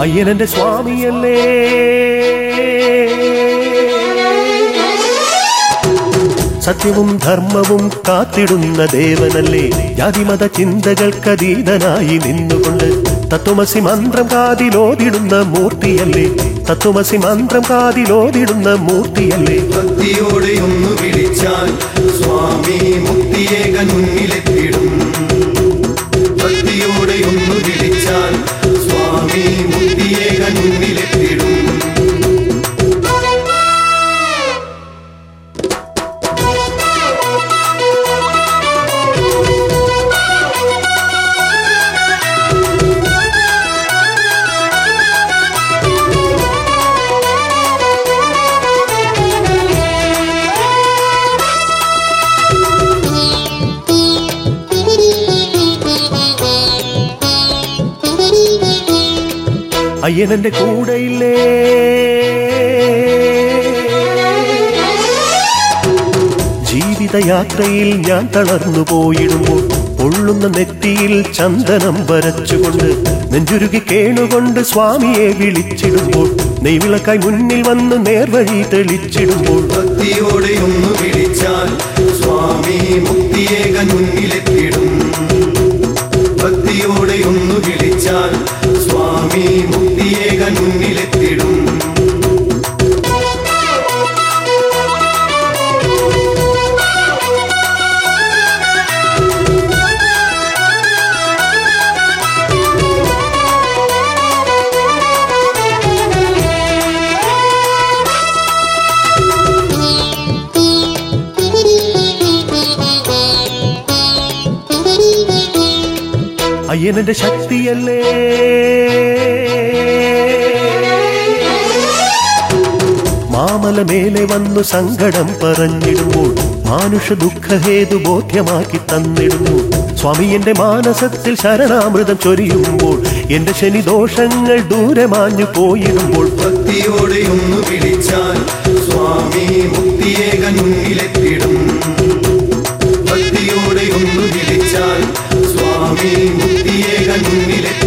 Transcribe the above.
അയ്യനന്റെ സ്വാമിയല്ലേ സത്യവും ധർമ്മവും കാത്തിടുന്ന ദേവനല്ലേ ജാതിമത ചിന്തകൾക്കതീതനായി നിന്നുകൊണ്ട് തത്വമസി മന്ത്രം കാതിലോതിടുന്ന മൂർത്തിയല്ലേ തത്വമസി മന്ത്രം കാതിലോതിടുന്ന മൂർത്തിയല്ലേ ഭക്തിയോടെ ഒന്ന് വിളിച്ചാൽ സ്വാമി മുക്തിയേകൻ മുന്നിലെത്തിടും ഭക്തിയോടെ ഒന്ന് വിളിച്ചാൽ സ്വാമി മുക്തിയേകൻ മുന്നിലെത്തിടും അയ്യനന്റെ കൂടെയില്ലേ ജീവിതയാത്രയിൽ ഞാൻ തളർന്നു പോയിടുമ്പോൾ പൊള്ളുന്ന നെറ്റിയിൽ ചന്ദനം വരച്ചുകൊണ്ട് നെഞ്ചുരുകി കേണുകൊണ്ട് സ്വാമിയെ വിളിച്ചിടുമ്പോൾ നെയ്വിളക്കായി മുന്നിൽ വന്ന് നേർവഴി തെളിച്ചിടുമ്പോൾ ഭക്തിയോടെ ഒന്ന് വിളിച്ചാൽ സ്വാമി മുക്തിയേകൻ മുന്നിലെത്തിടും ഭക്തിയോടെ ഒന്ന് വിളിച്ചാൽ സ്വാമി മുക്തിയേകൻ മുന്നിലെത്തിടും അയ്യനന്റെ ശക്തിയല്ലേ മാമല മേലെ വന്നു സങ്കടം പറഞ്ഞിടുമ്പോൾ മാനുഷ ദുഃഖഹേതു ബോധ്യമാക്കി തന്നിടുന്നു സ്വാമി എന്റെ മാനസത്തിൽ ശരണാമൃതം ചൊരിയുമ്പോൾ എന്റെ ശനിദോഷങ്ങൾ ദൂരെ മാഞ്ഞു പോയിടുമ്പോൾ ഭക്തിയോടെ ഒന്ന് വിളിച്ചാൽ സ്വാമി മുക്തിയേകൻ മുന്നിലെത്തിടും ഭക്തിയോടെ ഒന്ന് വിളിച്ചാൽ സ്വാമി മുക്തിയേകൻ മുന്നിലെത്തിടും